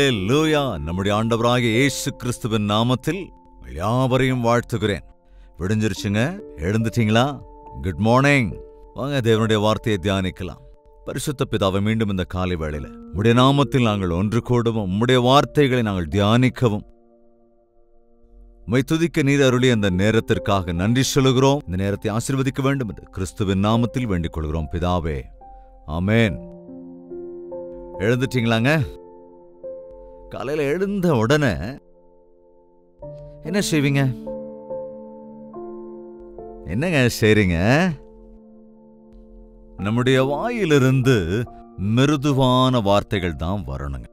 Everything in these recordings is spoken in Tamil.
ஹalleluya நம்முடைய ஆண்டவராகிய இயேசு கிறிஸ்துவின் நாமத்தில் உங்கள் யாவரையும் வாழ்த்துகிறேன் விடிஞ்சிருச்சுங்க எழுந்துட்டீங்களா குட் மார்னிங் வாங்க தேவனுடைய வார்த்தையை தியானிக்கலாம் பரிசுத்த பிதாவை மீண்டும் இந்த காலை வேளையில உம்முடைய நாமத்தில் நாங்கள் ஒன்று கூடவும் உம்முடைய வார்த்தைகளை நாங்கள் தியானிக்கவும் உம்மை துதிக்க நீர் அருளிய அந்த நேரத்திற்காக நன்றி சொல்லுகிறோம் இந்த நேரத்தை ஆசீர்வதிக்க வேண்டும் என்று கிறிஸ்துவின் நாமத்தில் வேண்டிக் கொள்கிறோம் பிதாவே ஆமென் எழுந்துட்டீங்களாங்க காலையில எழுந்த உடனே என்ன செய்வீங்க என்னங்க செய்றீங்க நம்முடைய வாயிலிருந்து மிருதுவான வார்த்தைகள் தான் வரணுங்க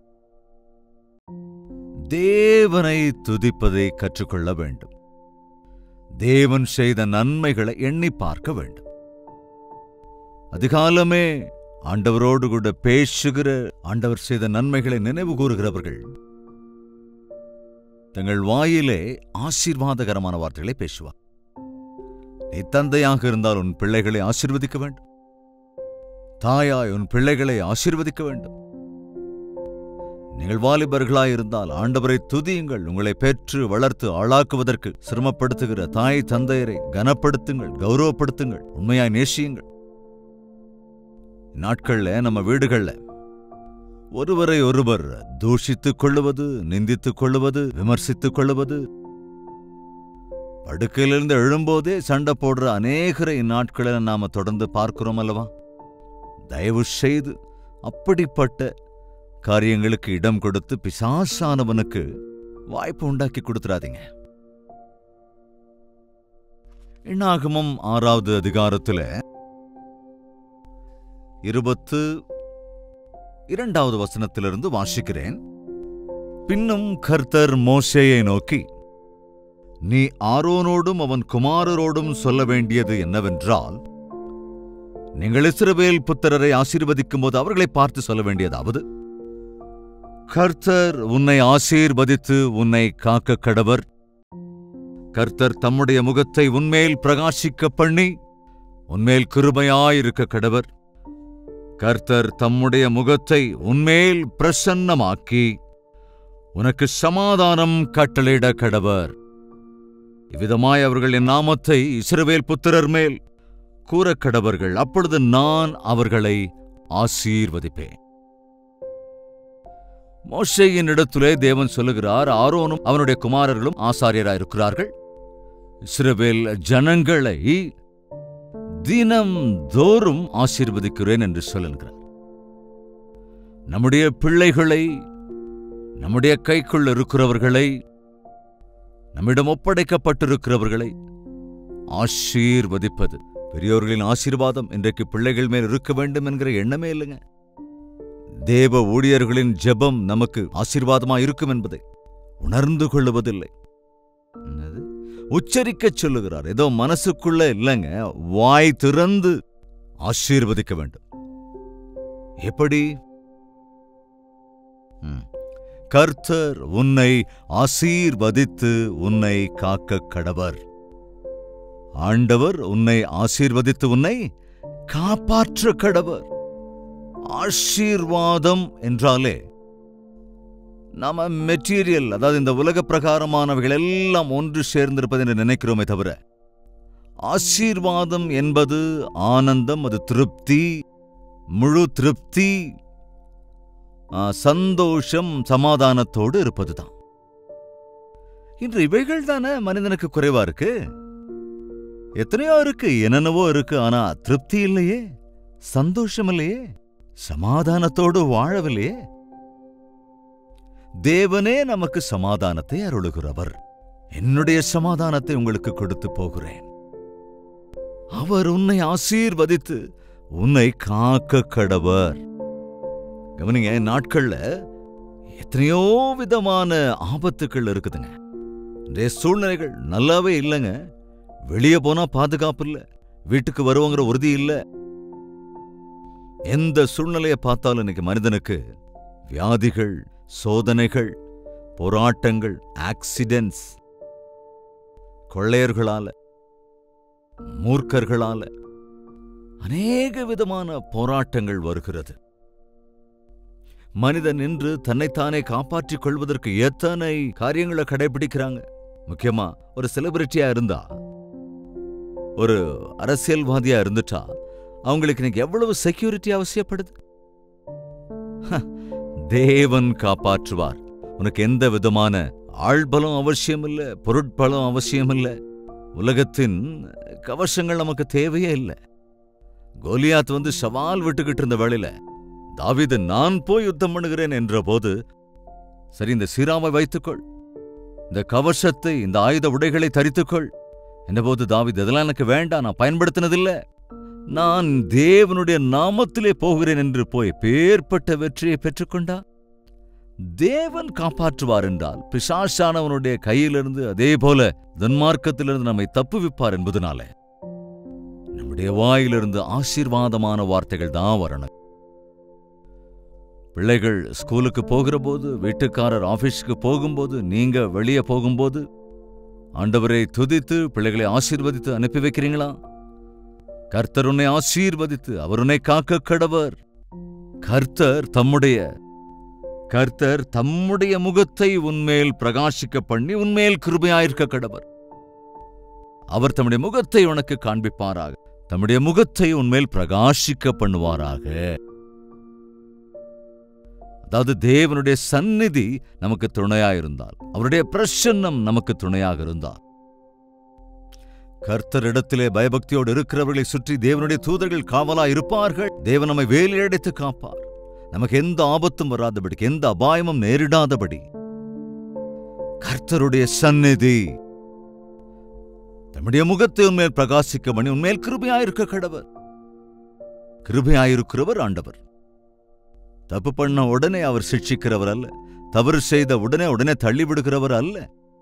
தேவனை துதிப்பதை கற்றுக்கொள்ள வேண்டும் தேவன் செய்த நன்மைகளை எண்ணி பார்க்க வேண்டும் அதிகாலமே ஆண்டவரோடு கூட பேசுகிற ஆண்டவர் செய்த நன்மைகளை நினைவு கூறுகிறவர்கள் தங்கள் வாயிலே ஆசீர்வாதகரமான வார்த்தைகளை பேசுவார் நீ தந்தையாக இருந்தால் உன் பிள்ளைகளை ஆசீர்வதிக்க வேண்டும் தாயாய் உன் பிள்ளைகளை ஆசீர்வதிக்க வேண்டும் நீங்கள் வாலிபர்களாய் இருந்தால் ஆண்டவரை துதியுங்கள் உங்களை பெற்று வளர்த்து ஆளாக்குவதற்கு சிரமப்படுத்துகிற தாய் தந்தையரை கனப்படுத்துங்கள் கௌரவப்படுத்துங்கள் உண்மையாய் நேசியுங்கள் நாட்கள்ல நம்ம வீடுகள்ல ஒருவரை ஒருவர் தூஷித்துக் கொள்ளுவது நிந்தித்துக் கொள்ளுவது விமர்சித்துக் கொள்ளுவது படுக்கையிலிருந்து எழும்போதே சண்டை போடுற அநேகரை இந்நாட்களில் நாம தொடர்ந்து பார்க்கிறோம் அல்லவா தயவு செய்து அப்படிப்பட்ட காரியங்களுக்கு இடம் கொடுத்து பிசாசானவனுக்கு வாய்ப்பு உண்டாக்கி கொடுத்துறாதீங்க எண்ணாகமம் ஆறாவது அதிகாரத்துல இருபத்து இரண்டாவது வசனத்திலிருந்து வாசிக்கிறேன் பின்னும் கர்த்தர் மோசேயை நோக்கி நீ ஆரோனோடும் அவன் குமாரரோடும் சொல்ல வேண்டியது என்னவென்றால் நீங்கள் இஸ்ரவேல் புத்திரரை ஆசீர்வதிக்கும் போது அவர்களை பார்த்து சொல்ல வேண்டியதாவது கர்த்தர் உன்னை ஆசீர்வதித்து உன்னை காக்க கடவர் கர்த்தர் தம்முடைய முகத்தை உன்மேல் பிரகாசிக்க பண்ணி உன்மேல் கிருபையாயிருக்க கடவர் கர்த்தர் தம்முடைய முகத்தை உன்மேல் பிரசன்னமாக்கி உனக்கு சமாதானம் கட்டளையிட கடவர் இவ்விதமாய் அவர்கள் என் நாமத்தை இஸ்ரவேல் புத்திரர் மேல் கூறக் கடவர்கள் அப்பொழுது நான் அவர்களை ஆசீர்வதிப்பேன் மோஷையின் இடத்திலே தேவன் சொல்லுகிறார் ஆரோனும் அவனுடைய குமாரர்களும் ஆசாரியராயிருக்கிறார்கள் இஸ்ரவேல் ஜனங்களை தினம் தோறும் ஆசீர்வதிக்கிறேன் என்று சொல்லுகிறார் நம்முடைய பிள்ளைகளை நம்முடைய கைக்குள் இருக்கிறவர்களை நம்மிடம் ஒப்படைக்கப்பட்டிருக்கிறவர்களை ஆசீர்வதிப்பது பெரியோர்களின் ஆசீர்வாதம் இன்றைக்கு பிள்ளைகள் மேல் இருக்க வேண்டும் என்கிற எண்ணமே இல்லைங்க தேவ ஊழியர்களின் ஜெபம் நமக்கு ஆசீர்வாதமா இருக்கும் என்பதை உணர்ந்து கொள்ளுவதில்லை என்னது? உச்சரிக்கச் சொல்லுகிறார் ஏதோ மனசுக்குள்ள இல்லைங்க வாய் திறந்து ஆசீர்வதிக்க வேண்டும் எப்படி ம். கர்த்தர் உன்னை ஆசீர்வதித்து உன்னை காக்க கடவர் ஆண்டவர் உன்னை ஆசீர்வதித்து உன்னை காப்பாற்ற கடவர் ஆசீர்வாதம் என்றாலே நாம மெட்டீரியல் அதாவது இந்த உலக பிரகாரமானவைகள் எல்லாம் ஒன்று சேர்ந்திருப்பது என்று நினைக்கிறோமே தவிர ஆசீர்வாதம் என்பது ஆனந்தம் அது திருப்தி முழு திருப்தி ஆ, சந்தோஷம் சமாதானத்தோடு இருப்பதுதான் இன்று இவைகள் தானே மனிதனுக்கு குறைவா இருக்கு எத்தனையோ இருக்கு என்னென்னவோ இருக்கு ஆனா திருப்தி இல்லையே சந்தோஷம் இல்லையே சமாதானத்தோடு வாழவில்லையே தேவனே நமக்கு சமாதானத்தை அருளுகிறவர் என்னுடைய சமாதானத்தை உங்களுக்கு கொடுத்து போகிறேன் அவர் உன்னை ஆசீர்வதித்து உன்னை காக்க கடவர் கவனிங்க நாட்கள்ல எத்தனையோ விதமான ஆபத்துக்கள் இருக்குதுங்க இன்றைய சூழ்நிலைகள் நல்லாவே இல்லைங்க வெளியே போனா பாதுகாப்பு இல்ல வீட்டுக்கு வருவோங்கிற உறுதி இல்ல எந்த சூழ்நிலையை பார்த்தாலும் இன்னைக்கு மனிதனுக்கு வியாதிகள் சோதனைகள் போராட்டங்கள் ஆக்சிடென்ட்ஸ் கொள்ளையர்களால மூர்க்கர்களால அநேக விதமான போராட்டங்கள் வருகிறது மனிதன் நின்று தன்னைத்தானே காப்பாற்றிக் கொள்வதற்கு எத்தனை காரியங்களை கடைபிடிக்கிறாங்க முக்கியமா ஒரு செலிபிரிட்டியா இருந்தா ஒரு அரசியல்வாதியா இருந்துட்டா அவங்களுக்கு இன்னைக்கு எவ்வளவு செக்யூரிட்டி அவசியப்படுது ஹ, தேவன் காப்பாற்றுவார் உனக்கு எந்த விதமான ஆள்பலம் அவசியம் இல்ல பொருட்பலம் அவசியம் இல்ல உலகத்தின் கவசங்கள் நமக்கு தேவையே இல்லை கோலியாத் வந்து சவால் விட்டுக்கிட்டு இருந்த வேளையில தாவீது நான் போய் யுத்தம் பண்ணுகிறேன் என்ற போது சரி இந்த சீராமை வைத்துக்கொள் இந்த கவசத்தை இந்த ஆயுத உடைகளை தரித்துக்கொள் என்னபோது தாவீது இதெல்லாம் எனக்கு வேண்டாம் நான் பயன்படுத்தினதில்ல நான் தேவனுடைய நாமத்திலே போகிறேன் என்று போய் பேர்பட்ட வெற்றியை பெற்றுக்கொண்டா தேவன் காப்பாற்றுவார் என்றால் பிசாசானவனுடைய கையிலிருந்து அதே போல துன்மார்க்கத்திலிருந்து நம்மை தப்புவிப்பார் என்பதனால நம்முடைய வாயிலிருந்து ஆசீர்வாதமான வார்த்தைகள் தான் வரணும் பிள்ளைகள் ஸ்கூலுக்கு போகிற போது வீட்டுக்காரர் ஆபீஸ்க்கு போகும்போது நீங்க வெளியே போகும்போது ஆண்டவரை துதித்து பிள்ளைகளை ஆசீர்வதித்து அனுப்பி வைக்கிறீங்களா கர்த்தர் உன்னை ஆசீர்வதித்து அவர் உன்னை காக்க கடவர் கர்த்தர் தம்முடைய கர்த்தர் தம்முடைய முகத்தை உன்மேல் பிரகாசிக்க பண்ணி உன்மேல் கிருபையாயிருக்க கடவர் அவர் தம்முடைய முகத்தை உனக்கு காண்பிப்பாராக தம்முடைய முகத்தை உன்மேல் பிரகாசிக்க பண்ணுவாராக அதாவது தேவனுடைய சந்நிதி நமக்கு துணையாயிருந்தால் அவருடைய பிரசன்னம் நமக்கு துணையாக இருந்தால் கர்த்தரிடத்திலே பயபக்தியோடு இருக்கிறவர்களை சுற்றி தேவனுடைய தூதர்கள் காவலா இருப்பார்கள் தேவன் நம்மை வேலையடைத்து காப்பார் நமக்கு எந்த ஆபத்தும் வராதபடிக்கு எந்த அபாயமும் நேரிடாதபடி கர்த்தருடைய சந்நிதி தம்முடைய முகத்தை உண்மையில் பிரகாசிக்க பண்ணி உண்மையில் கிருபையாயிருக்க கடவர் கிருபையாயிருக்கிறவர் ஆண்டவர் தப்பு பண்ண உடனே அவர் சிட்சிக்கிறவர் அல்ல தவறு செய்த உடனே உடனே தள்ளிவிடுகிறவர் அல்ல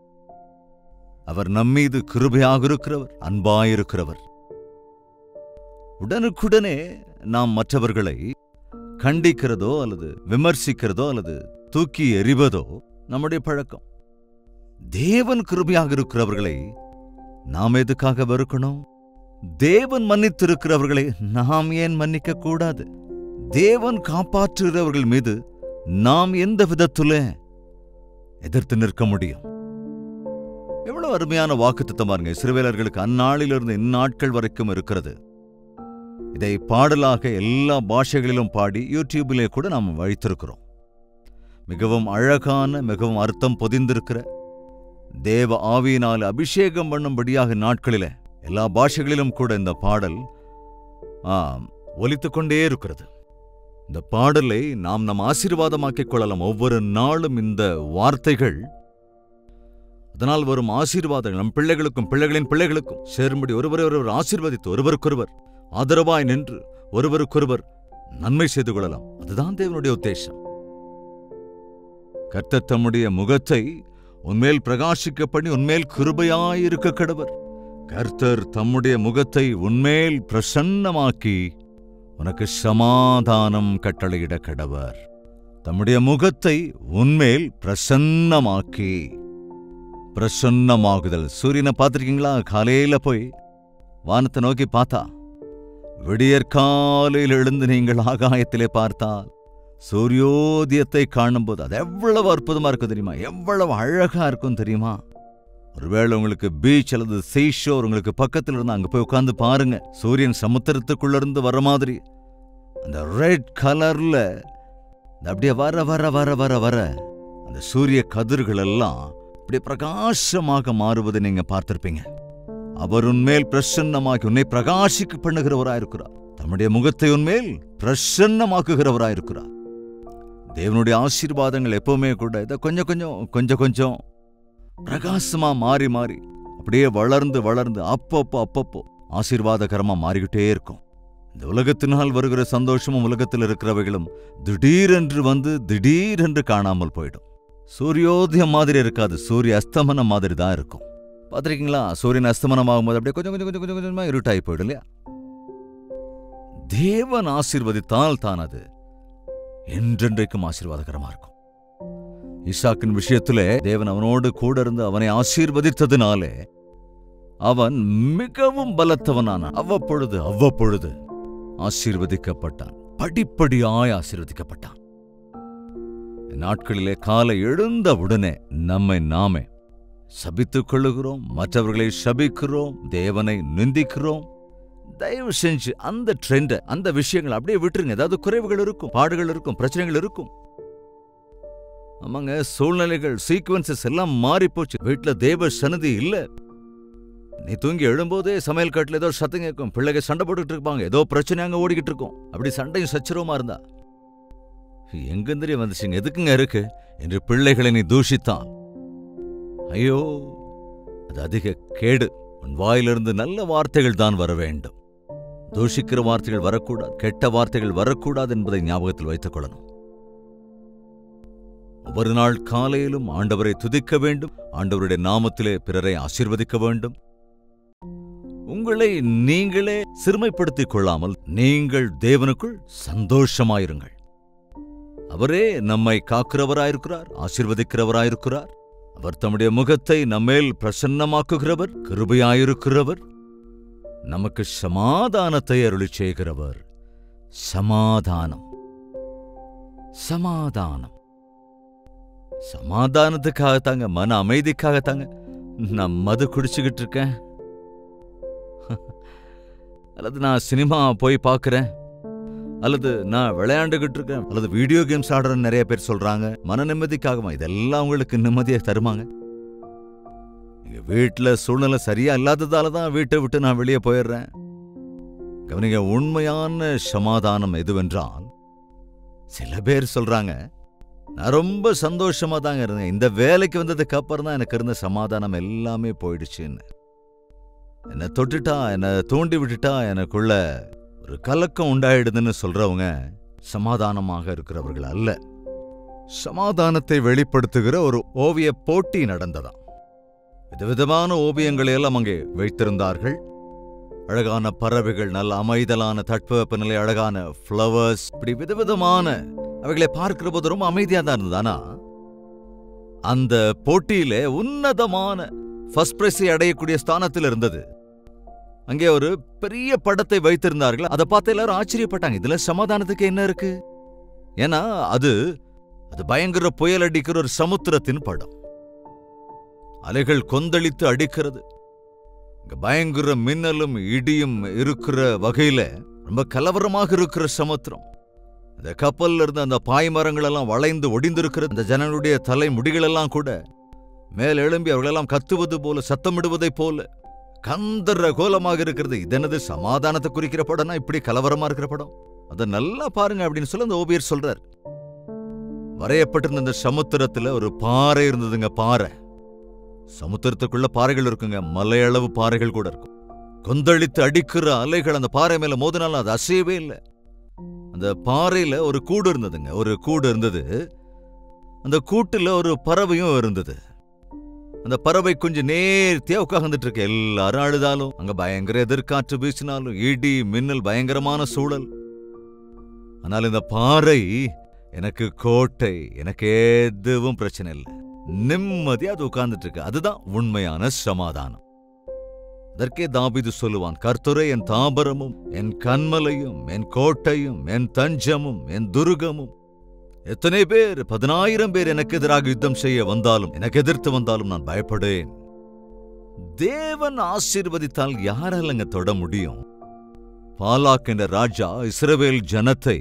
அவர் நம்மீது கிருபையாக இருக்கிறவர் அன்பாயிருக்கிறவர் உடனுக்குடனே நாம் மற்றவர்களை கண்டிக்கிறதோ அல்லது விமர்சிக்கிறதோ அல்லது தூக்கி எறிவதோ நம்முடைய பழக்கம் தேவன் கிருபையாக இருக்கிறவர்களை நாம் எதுக்காக வெறுக்கணும் தேவன் மன்னித்திருக்கிறவர்களை நாம் ஏன் மன்னிக்க கூடாது தேவன் காப்பாற்றுகிறவர்கள் மீது நாம் எந்த விதத்துல எதிர்த்து நிற்க முடியும் எவ்வளவு அருமையான வாக்குத்தத்தம் பாருங்க சிறுவேலர்களுக்கு அந்நாளிலிருந்து இந்நாட்கள் வரைக்கும் இருக்கிறது இதை பாடலாக எல்லா பாஷைகளிலும் பாடி யூடியூபிலே கூட நாம் வைத்திருக்கிறோம் மிகவும் அழகான மிகவும் அர்த்தம் பொதிந்திருக்கிற தேவ ஆவியினால் அபிஷேகம் பண்ணும்படியாக நாட்களில எல்லா பாஷைகளிலும் கூட இந்த பாடல் ஆம், ஒலித்துக் கொண்டே இருக்கிறது இந்த பாடலை நாம் நம் ஆசீர்வாதமாக்கிக் கொள்ளலாம் ஒவ்வொரு நாளும் இந்த வார்த்தைகள் அதனால் வரும் ஆசீர்வாதங்கள் நம் பிள்ளைகளுக்கும் பிள்ளைகளின் பிள்ளைகளுக்கும் சேரும்படி ஒருவரை ஒருவர் ஆசீர்வதித்து ஒருவருக்கொருவர் ஆதரவாய் நின்று ஒருவருக்கொருவர் நன்மை செய்து கொள்ளலாம் அதுதான் தேவனுடைய உத்தேசம் கர்த்தர் தம்முடைய முகத்தை உன்மேல் பிரகாசிக்க பண்ணி உன்மேல் கிருபையாயிருக்க கடவர் கர்த்தர் தம்முடைய முகத்தை உன்மேல் பிரசன்னமாக்கி உனக்கு சமாதானம் கட்டளையிட கடவர் தம்முடைய முகத்தை உன்மேல் பிரசன்னமாக்கி பிரசன்னமாகுதல் சூரியனை பார்த்திருக்கீங்களா காலையில போய் வானத்தை நோக்கி பார்த்தா விடியற்காலையில் எழுந்து நீங்கள் ஆகாயத்திலே பார்த்தால் சூரியோதயத்தை காணும்போது அது எவ்வளவு அற்புதமா இருக்கும் தெரியுமா எவ்வளவு அழகா இருக்கும் தெரியுமா ஒருவேளை உங்களுக்கு பீச் அல்லது சீஷோர் உங்களுக்கு பக்கத்துல இருந்து அங்க போய் உட்கார்ந்து பாருங்க சூரியன் சமுத்திரத்துக்குள்ள இருந்து வர மாதிரி அந்த ரெட் கலர்ல அது அப்படியே வர வர வர வர வர அந்த சூரிய கதிர்கள் எல்லாம் அப்படியே பிரகாசமாக மாறுவதை நீங்க பார்த்திருப்பீங்க அவர் உன்மேல் பிரசன்னமாக்கி உன்னை பிரகாசிக்க பண்ணுகிறவராயிருக்கிறார் தம்முடைய முகத்தை உன்மேல் பிரசன்னமாக்குகிறவராயிருக்கிறார் தேவனுடைய ஆசீர்வாதங்கள் எப்பவுமே கூட இதை கொஞ்சம் கொஞ்சம் கொஞ்சம் கொஞ்சம் பிரகாசமா மாறி மாறி அப்படியே வளர்ந்து வளர்ந்து அப்பப்போ அப்பப்போ ஆசீர்வாதகரமா மாறிக்கிட்டே இருக்கும் இந்த உலகத்தினால் வருகிற சந்தோஷமும் உலகத்தில் இருக்கிறவைகளும் திடீரென்று வந்து திடீரென்று காணாமல் போயிடும் சூரியோதயம் மாதிரி இருக்காது சூரிய அஸ்தமனம் மாதிரி தான் இருக்கும் பார்த்துருக்கீங்களா சூரியன் அஸ்தமனம் ஆகும்போது அப்படியே கொஞ்சம் கொஞ்சம் கொஞ்சம் கொஞ்சம் கொஞ்சமா இருட்டாகி போயிடும் இல்லையா தேவன் ஆசீர்வதித்தால் தான் அது என்றென்றைக்கும் ஆசீர்வாதகரமா இருக்கும் ஈசாக்கின் விஷயத்திலே தேவன் அவனோடு கூட இருந்து அவனை ஆசீர்வதித்ததினாலே அவன் மிகவும் பலத்தவனானான் அவ்வப்பொழுது அவ்வப்பொழுது ஆசீர்வதிக்கப்பட்டான் படிப்படியாய் ஆசீர்வதிக்கப்பட்டான் நாட்களிலே காலை எழுந்தவுடனே நம்மை நாமே சபித்துக் கொள்ளுகிறோம் மற்றவர்களை சபிக்கிறோம் தேவனை நிந்திக்கிறோம் தயவு செஞ்சு அந்த ட்ரெண்ட் அந்த விஷயங்கள் அப்படியே விட்டுருங்க ஏதாவது குறைவுகள் இருக்கும் பாடுகள் இருக்கும் பிரச்சனைகள் இருக்கும் ஆமாங்க சூழ்நிலைகள் சீக்வன்சஸ் எல்லாம் மாறி போச்சு வீட்டுல தேவ சன்னதி இல்ல நீ தூங்கி எழும்போதே சமையல் கட்டில் ஏதோ சத்தம் கேட்கும் பிள்ளைங்க சண்டை போட்டுட்டு இருப்பாங்க ஏதோ பிரச்சனை அங்க ஓடிக்கிட்டு இருக்கும் அப்படி சண்டையும் சச்சரவுமா இருந்தா எங்கெந்திரிய வந்துச்சுங்க எதுக்குங்க இருக்கு என்று பிள்ளைகளை நீ தூஷித்தான் ஐயோ அது அதிக கேடு உன் வாயிலிருந்து நல்ல வார்த்தைகள் தான் வர வேண்டும் தூஷிக்கிற வார்த்தைகள் வரக்கூடாது கெட்ட வார்த்தைகள் வரக்கூடாது என்பதை ஞாபகத்தில் வைத்துக் கொள்ளணும் ஒவ்வொரு நாள் காலையிலும் ஆண்டவரை துதிக்க வேண்டும் ஆண்டவருடைய நாமத்திலே பிறரை ஆசீர்வதிக்க வேண்டும் உங்களை நீங்களே சிறுமைப்படுத்திக் கொள்ளாமல் நீங்கள் தேவனுக்குள் சந்தோஷமாயிருங்கள் அவரே நம்மை காக்கிறவராயிருக்கிறார் ஆசீர்வதிக்கிறவராயிருக்கிறார் அவர் தம்முடைய முகத்தை நம்மேல் பிரசன்னமாக்குகிறவர் கிருபையாயிருக்கிறவர் நமக்கு சமாதானத்தை அருளிச் செய்கிறவர் சமாதானம் சமாதானம் சமாதானத்துக்காகத்தாங்க மன அமைதிக்காகத்தாங்க நான் மது குடிச்சுக்கிட்டு இருக்கேன் அல்லது நான் சினிமா போய் பார்க்கறேன் அல்லது நான் விளையாண்டுகிட்டு இருக்கேன் அல்லது வீடியோ கேம்ஸ் ஆடுறேன்னு நிறைய பேர் சொல்றாங்க மன நிம்மதிக்காகமா இதெல்லாம் உங்களுக்கு நிம்மதியை தருமாங்க எங்க வீட்டுல சூழ்நிலை சரியா இல்லாததால தான் வீட்டை விட்டு நான் வெளியே போயிடுறேன் கவனிங்க உண்மையான சமாதானம் எதுவென்றால் சில பேர் சொல்றாங்க நான் ரொம்ப சந்தோஷமா தாங்க இருந்தேன் இந்த வேலைக்கு வந்ததுக்கு அப்புறம் தான் எனக்கு இருந்த சமாதானம் எல்லாமே போயிடுச்சுன்னு என்னை தொட்டுட்டா என்னை தூண்டி விட்டுட்டா எனக்குள்ள ஒரு கலக்கம் உண்டாயிடுதுன்னு சொல்றவங்க சமாதானமாக இருக்கிறவர்கள் அல்ல சமாதானத்தை வெளிப்படுத்துகிற ஒரு ஓவிய போட்டி நடந்ததாம் விதவிதமான ஓவியங்களை எல்லாம் அங்கே வைத்திருந்தார்கள் அழகான பறவைகள் நல்ல அமைதலான தட்பவெப்பநிலை அழகான ஃப்ளவர்ஸ் இப்படி விதவிதமான அவைகளை பார்க்கிற போது ரொம்ப அமைதியா தான் இருந்தது ஆனா அந்த போட்டியிலே உன்னதமான ஃபர்ஸ்ட் பிரைஸை அடையக்கூடிய ஸ்தானத்தில் இருந்தது அங்கே ஒரு பெரிய படத்தை வைத்திருந்தார்கள் அதை பார்த்து எல்லாரும் ஆச்சரியப்பட்டாங்க இதுல சமாதானத்துக்கு என்ன இருக்கு ஏன்னா அது அது பயங்கர புயல் அடிக்கிற ஒரு சமுத்திரத்தின் படம் அலைகள் கொந்தளித்து அடிக்கிறது இங்க பயங்கர மின்னலும் இடியும் இருக்கிற வகையில ரொம்ப கலவரமாக இருக்கிற சமுத்திரம் அந்த கப்பல்ல இருந்து அந்த பாய்மரங்கள் எல்லாம் வளைந்து ஒடிந்திருக்கிற அந்த ஜனங்களுடைய தலை முடிகள் எல்லாம் கூட மேல் எழும்பி அவர்களெல்லாம் கத்துவது போல சத்தமிடுவதைப் போல கந்தர கோலமாக இருக்கிறது இதனது சமாதானத்தை குறிக்கிற படம்னா இப்படி கலவரமா இருக்கிற படம் அதை நல்லா பாருங்க அப்படின்னு சொல்லி அந்த ஓவியர் சொல்றார் வரையப்பட்டிருந்த அந்த சமுத்திரத்துல ஒரு பாறை இருந்ததுங்க பாறை சமுத்திரத்துக்குள்ள பாறைகள் இருக்குங்க மலையளவு பாறைகள் கூட இருக்கும் கொந்தளித்து அடிக்கிற அலைகள் அந்த பாறை மேல மோதினாலும் அது அசையவே இல்லை அந்த பாறையில ஒரு கூடு இருந்ததுங்க ஒரு கூடு இருந்தது அந்த கூட்டுல ஒரு பறவையும் இருந்தது அந்த பறவை கொஞ்சம் நேர்த்தியா உட்கார்ந்துட்டு இருக்கு எல்லாரும் அழுதாலும் அங்க பயங்கர எதிர்காற்று வீசினாலும் இடி மின்னல் பயங்கரமான சூழல் ஆனால் இந்த பாறை எனக்கு கோட்டை எனக்கு எதுவும் பிரச்சனை இல்லை நிம்மதியா அது உட்கார்ந்துட்டு இருக்கு அதுதான் உண்மையான சமாதானம் அதற்கே தாபீது சொல்லுவான் கர்த்தரே என் தாபரமும் என் கண்மலையும் என் கோட்டையும் என் தஞ்சமும் என் துருகமும் எத்தனை பேர் பதினாயிரம் பேர் எனக்கு எதிராக யுத்தம் செய்ய வந்தாலும் எனக்கு எதிர்த்து வந்தாலும் நான் பயப்படேன் தேவன் ஆசீர்வதித்தால் யாராலங்க தொட முடியும் பாலாக் என்ற ராஜா இஸ்ரவேல் ஜனத்தை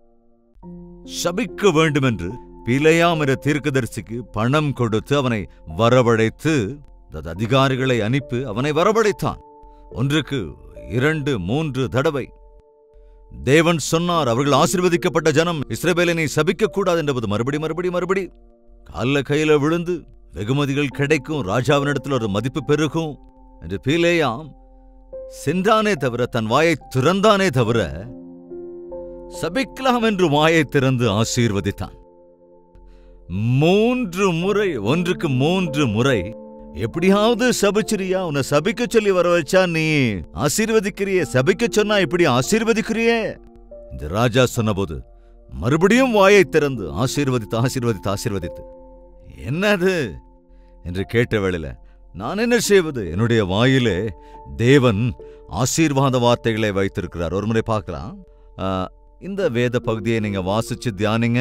சபிக்க வேண்டும் என்று பிழையாம் என்ற தீர்க்கதரிசிக்கு பணம் கொடுத்து அவனை வரவழைத்து அந்த அதிகாரிகளை அனுப்பி அவனை வரவழைத்தான் ஒன்றுக்கு இரண்டு மூன்று தடவை தேவன் சொன்னார் அவர்கள் ஆசீர்வதிக்கப்பட்ட ஜனம் இஸ்ரவேலை நீ சபிக்க கூடாது என்றபோது மறுபடி மறுபடி மறுபடி கால்ல கையில விழுந்து வெகுமதிகள் கிடைக்கும் ராஜாவினிடத்தில் ஒரு மதிப்பு பெருகும் என்று பீலேயாம் சென்றானே தவிர தன் வாயை திறந்தானே தவிர சபிக்கலாம் என்று வாயை திறந்து ஆசீர்வதித்தான் மூன்று முறை ஒன்றுக்கு மூன்று முறை எப்படியாவது சபிச்சிரியா உன்னை சபிக்க சொல்லி வர வச்சா நீ ஆசீர்வதிக்கிறியே சபிக்க சொன்னா இப்படி ஆசீர்வதிக்கிறியே இந்த ராஜா சொன்னபோது மறுபடியும் வாயை திறந்து ஆசீர்வதித்து ஆசீர்வதித்து ஆசீர்வதித்து என்னது என்று கேட்ட வேளையில நான் என்ன செய்வது என்னுடைய வாயிலே தேவன் ஆசீர்வாத வார்த்தைகளை வைத்திருக்கிறார் ஒரு முறை பார்க்கலாம் ஆ, இந்த வேத பகுதியை நீங்க வாசிச்சு தியானிங்க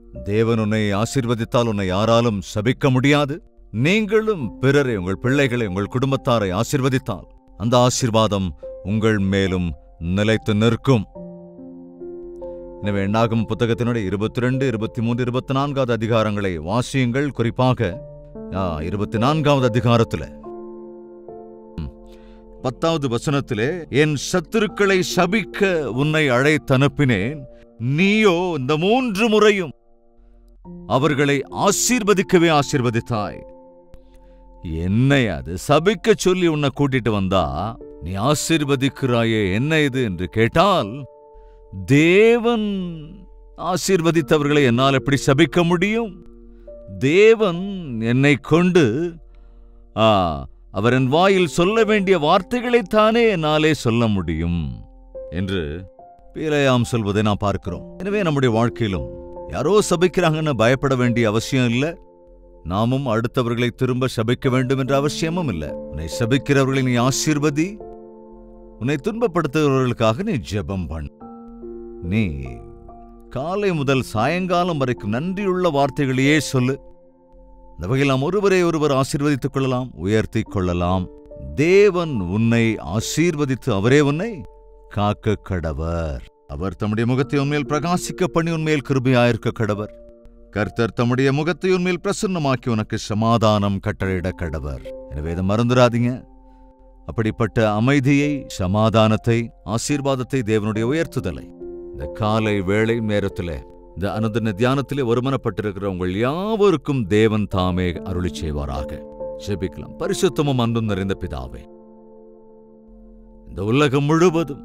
தேவன் உன்னை ஆசீர்வதித்தால் உன்னை யாராலும் சபிக்க முடியாது நீங்களும் பிறரை உங்கள் பிள்ளைகளை உங்கள் குடும்பத்தாரை ஆசீர்வதித்தால் அந்த ஆசீர்வாதம் உங்கள் மேலும் நிலைத்து நிற்கும் எனவே எண்ணாகும் புத்தகத்தினுடைய இருபத்தி ரெண்டு இருபத்தி மூன்று இருபத்தி நான்காவது அதிகாரங்களை வாசியுங்கள் குறிப்பாக ஆ, இருபத்தி நான்காவது அதிகாரத்துல ம், பத்தாவது வசனத்திலே என் சத்துருக்களை சபிக்க உன்னை அழைத்தனுப்பினேன் நீயோ இந்த மூன்று முறையும் அவர்களை ஆசீர்வதிக்கவே ஆசீர்வதித்தாய் என்னை அது சபிக்க சொல்லி உன்னை கூட்டிட்டு வந்தா நீ ஆசீர்வதிக்கிறாயே என்ன இது என்று கேட்டால் தேவன் ஆசீர்வதித்தவர்களை என்னால் எப்படி சபிக்க முடியும் தேவன் என்னை கொண்டு ஆ, அவர் என் வாயில் சொல்ல வேண்டிய வார்த்தைகளைத்தானே என்னாலே சொல்ல முடியும் என்று பீலையாம் சொல்வதை நாம் பார்க்கிறோம் எனவே நம்முடைய வாழ்க்கையிலும் யாரோ சபிக்கிறாங்கன்னு பயப்பட வேண்டிய அவசியம் இல்லை நாமும் அடுத்தவர்களை திரும்ப சபிக்க வேண்டும் என்ற அவசியமும் இல்லை உன்னை சபிக்கிறவர்களை நீ ஆசீர்வதி உன்னை துன்பப்படுத்துகிறவர்களுக்காக நீ ஜெபம் பண்ணு நீ காலை முதல் சாயங்காலம் வரைக்கும் நன்றியுள்ள வார்த்தைகளையே சொல்லு இந்த வகையில் நாம் ஒருவரை ஒருவர் ஆசீர்வதித்துக் கொள்ளலாம் உயர்த்திக் கொள்ளலாம் தேவன் உன்னை ஆசீர்வதித்து அவரே உன்னை காக்க கடவர் அவர் தம்முடைய முகத்தை உன்மேல் பிரகாசிக்க பண்ணி உன்மேல் கிருபையாயிருக்க கடவர் கர்த்தர் தம்முடைய முகத்தை உன்மேல் பிரசன்னமாக்கி உனக்கு சமாதானம் கட்டளையிட கடவர் எனவே இதை மறந்துடாதீங்க அப்படிப்பட்ட அமைதியை சமாதானத்தை ஆசீர்வாதத்தை தேவனுடைய உயர்த்துதலை இந்த காலை வேளை நேரத்திலே இந்த அனுதின தியானத்திலே ஒருமனப்பட்டிருக்கிற உங்கள் யாவருக்கும் தேவன் தாமே அருளி செய்வாராக ஜெபிக்கலாம் பரிசுத்தமும் அன்பும் நிறைந்த பிதாவே இந்த உலகம் முழுவதும்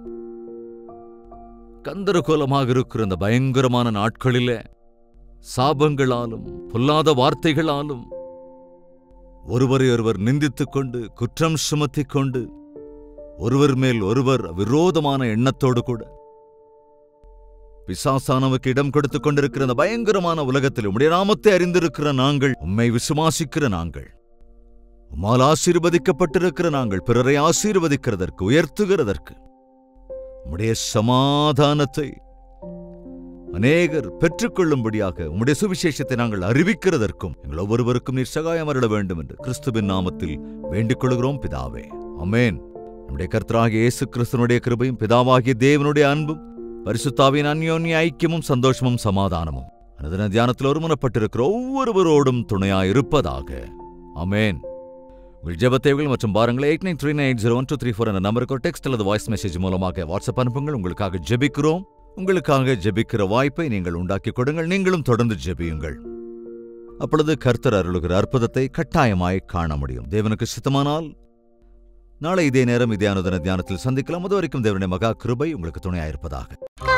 கந்தரகோலமாக இருக்கிற இந்த பயங்கரமான நாட்களிலே சாபங்களாலும் பொல்லாத வார்த்தைகளாலும் ஒருவரை ஒருவர் நிந்தித்துக் கொண்டு குற்றம் சுமத்திக் கொண்டு ஒருவர் மேல் ஒருவர் விரோதமான எண்ணத்தோடு கூட பிசாசானவுக்கு இடம் கொடுத்துக் கொண்டிருக்கிற இந்த பயங்கரமான உலகத்தில் உம்முடைய நாமத்தை அறிந்திருக்கிற நாங்கள் உம்மை விசுவாசிக்கிற நாங்கள் உம்மால் ஆசீர்வதிக்கப்பட்டிருக்கிற நாங்கள் பிறரை ஆசீர்வதிக்கிறதற்கு உயர்த்துகிறதற்கு உம்முடைய சமாதானத்தை அநேகர் பெற்றுக்கொள்ளும்படியாக உம்முடைய சுவிசேஷத்தை நாங்கள் அறிவிக்கிறதற்கும் எங்கள் ஒவ்வொருவருக்கும் நீர் சகாயம் அருள வேண்டும் என்று கிறிஸ்துவின் நாமத்தில் வேண்டிக் கொள்கிறோம் பிதாவே அமேன் நம்முடைய கர்த்தராகிய இயேசு கிறிஸ்துவனுடைய கிருபையும் பிதாவாகிய தேவனுடைய அன்பும் பரிசுத்தாவின் அந்யோன்ய ஐக்கியமும் சந்தோஷமும் சமாதானமும் அனுதின தியானத்தில் ஒருமனப்பட்டிருக்கிற ஒவ்வொருவரோடும் துணையாயிருப்பதாக அமேன் உங்கள் ஜெப தேவைகள் மற்றும் பாரங்களை eight nine three nine eight zero one two three four என்ற நம்பருக்கு டெக்ஸ்ட் அல்லது வாய்ஸ் மெசேஜ் மூலமாக வாட்ஸ்அப் அனுப்புங்கள் உங்களுக்காக ஜெபிக்கிறோம் உங்களுக்காக ஜெபிக்கிற வாய்ப்பை நீங்கள் உண்டாக்கி கொடுங்கள் நீங்களும் தொடர்ந்து ஜெபியுங்கள் அப்பொழுது கர்த்தர் அருளுகிற அற்புதத்தை கட்டாயமாய் காண முடியும் தேவனுக்கு சித்தமானால் நாளை இதே நேரம் இதே அனுதின தியானத்தில் சந்திக்கலாம் அது வரைக்கும் தேவனுடைய மகா கிருபை உங்களுக்கு துணையாயிருப்பதாக